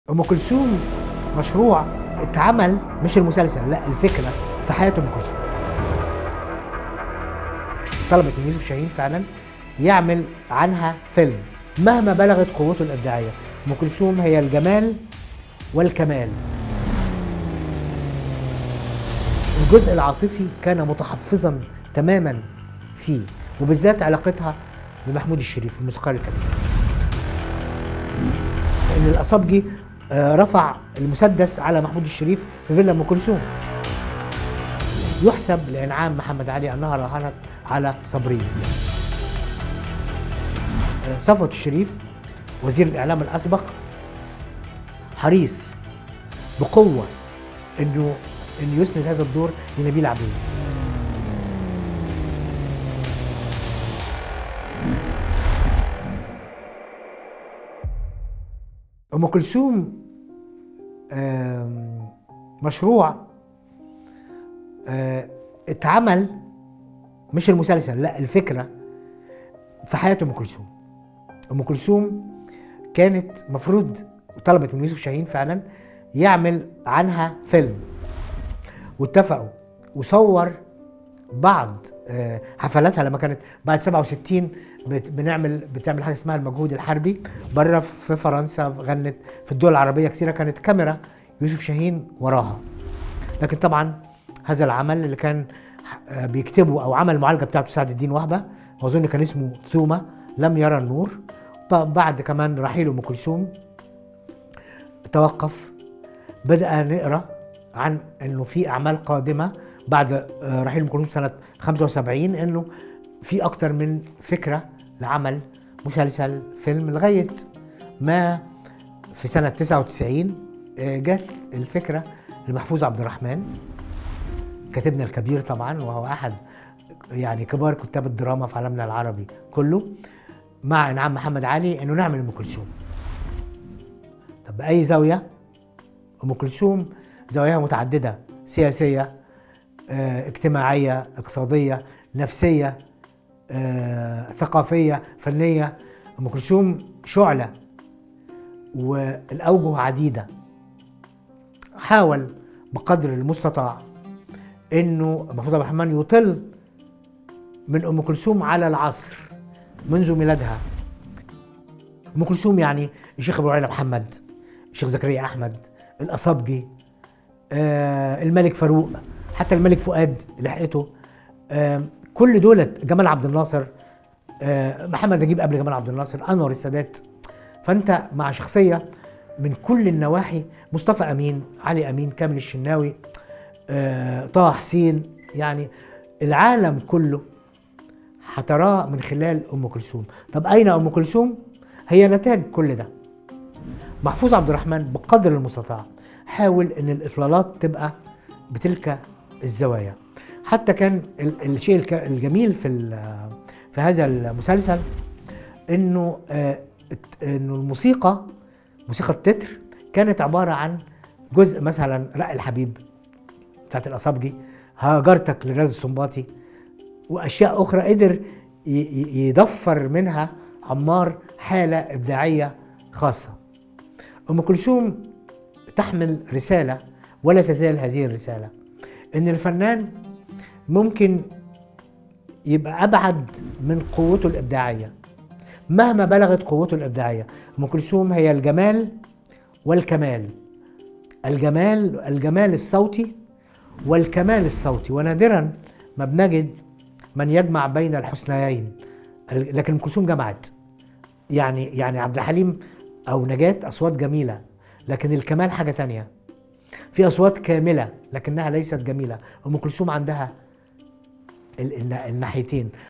ام كلثوم مشروع اتعمل مش المسلسل لا الفكره في حياه ام كلثوم طلبت من يوسف شاهين فعلا يعمل عنها فيلم مهما بلغت قوته الابداعيه ام كلثوم هي الجمال والكمال الجزء العاطفي كان متحفظا تماما فيه وبالذات علاقتها بمحمود الشريف الموسيقار الكبير ان الاصابجي آه، رفع المسدس على محمود الشريف في فيلا ام كلثوم يحسب لانعام محمد علي انها راهنت على صبرين آه، صفوة الشريف وزير الاعلام الاسبق حريص بقوه انه انه يسند هذا الدور لنبيل عبيد ام كلثوم آم، مشروع آه، اتعمل مش المسلسل لا الفكره في حياه ام كلثوم ام كلثوم كانت مفروض طلبت من يوسف شاهين فعلا يعمل عنها فيلم واتفقوا وصور بعض آه، حفلاتها لما كانت بعد 67 بت- بنعمل بتعمل حاجه اسمها المجهود الحربي بره في فرنسا غنت في الدول العربيه كثيره كانت كاميرا يوسف شاهين وراها لكن طبعا هذا العمل اللي كان آه، بيكتبه او عمل المعالجه بتاعته سعد الدين وهبه واظن كان اسمه ثومه لم يرى النور ب- بعد كمان رحيل ام كلثوم توقف بدأ نقرا عن انه في اعمال قادمه بعد آه، رحيل ام كلثوم سنه 75 انه في اكتر من فكره لعمل مسلسل فيلم لغايه ما في سنه 99 آه، جت الفكره لمحفوظ عبد الرحمن كاتبنا الكبير طبعا وهو احد يعني كبار كتاب الدراما في عالمنا العربي كله مع انعام محمد علي انه نعمل ام كلثوم طب باي زاويه ام كلثوم زواياها متعدده سياسيه آه، اجتماعيه اقتصاديه نفسيه آه، ثقافيه فنيه ام كلثوم شعله والاوجه عديده حاول بقدر المستطاع انه محمود عبد الرحمن يطل من ام كلثوم على العصر منذ ميلادها ام كلثوم يعني الشيخ ابو عيلة محمد الشيخ زكريا احمد الاصابجي آه الملك فاروق حتى الملك فؤاد لحقته آه كل دولت جمال عبد الناصر آه محمد نجيب قبل جمال عبد الناصر انور السادات فانت مع شخصيه من كل النواحي مصطفى امين علي امين كامل الشناوي آه طه حسين يعني العالم كله هتراه من خلال ام كلثوم طب اين ام كلثوم هي نتاج كل ده محفوظ عبد الرحمن بقدر المستطاع حاول ان الاطلالات تبقى بتلك الزوايا حتى كان ال- الشيء الك- الجميل في ال- في هذا المسلسل انه آه، الت- انه الموسيقى موسيقى التتر كانت عباره عن جزء مثلا رق الحبيب بتاعت الاصابجي هاجرتك لرياض السنباطي واشياء اخرى قدر ي- ي- يضفر منها عمار حاله ابداعيه خاصه ام كلثوم تحمل رساله ولا تزال هذه الرساله ان الفنان ممكن يبقى ابعد من قوته الابداعيه مهما بلغت قوته الابداعيه ام كلثوم هي الجمال والكمال الجمال الجمال الصوتي والكمال الصوتي ونادرا ما بنجد من يجمع بين الحسنيين ال- لكن ام كلثوم جمعت يعني يعني عبد الحليم او نجاة اصوات جميله لكن الكمال حاجه تانية في اصوات كامله لكنها ليست جميله ام كلثوم عندها ال- النا- الناحيتين